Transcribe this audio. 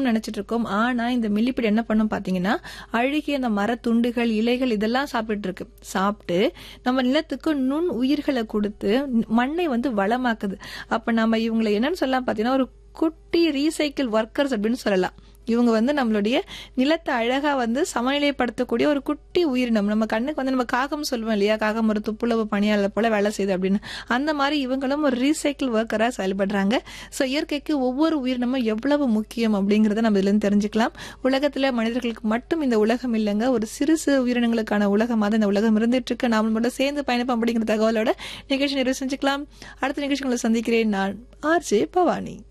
உயிரினம் நினைச்சிட்டு இருக்கோம் ஆனா இந்த மில்லிபிட் என்ன பண்ணும் பாத்தீங்கன்னா அழுகிய அந்த மரத்துண்டுகள் இலைகள் இதெல்லாம் சாப்பிட்டு இருக்கு சாப்பிட்டு நம்ம நிலத்துக்கு நுண் உயிர்களை கொடுத்து மண்ணை வந்து வளமாக்குது அப்ப நம்ம இவங்களை என்னன்னு சொல்லலாம் பாத்தீங்கன்னா ஒரு குட்டி ரீசைக்கிள் ஒர்க்கர்ஸ் அப்படின்னு சொல்லலாம் இவங்க வந்து நம்மளுடைய நிலத்தை அழகா வந்து சமநிலைப்படுத்தக்கூடிய ஒரு குட்டி உயிரினம் நம்ம கண்ணுக்கு வந்து நம்ம காகம் சொல்லுவோம் இல்லையா காகம் ஒரு துப்புளவு பணியாளர் போல வேலை செய்யுது அப்படின்னு அந்த மாதிரி இவங்களும் ஒரு ரீசைக்கிள் ஒர்க்கரா செயல்படுறாங்க ஸோ இயற்கைக்கு ஒவ்வொரு உயிரினமும் எவ்வளவு முக்கியம் அப்படிங்கறத நம்ம இதுல இருந்து தெரிஞ்சுக்கலாம் உலகத்துல மனிதர்களுக்கு மட்டும் இந்த உலகம் இல்லைங்க ஒரு சிறு சிறு உயிரினங்களுக்கான உலகமாக தான் இந்த உலகம் இருந்துட்டு இருக்கு நாம மட்டும் சேர்ந்து பயணிப்போம் அப்படிங்கிற தகவலோட நிகழ்ச்சி நிறைவு செஞ்சுக்கலாம் அடுத்த நிகழ்ச்சிகளை சந்திக்கிறேன் நான் ஆர்ஜே பவானி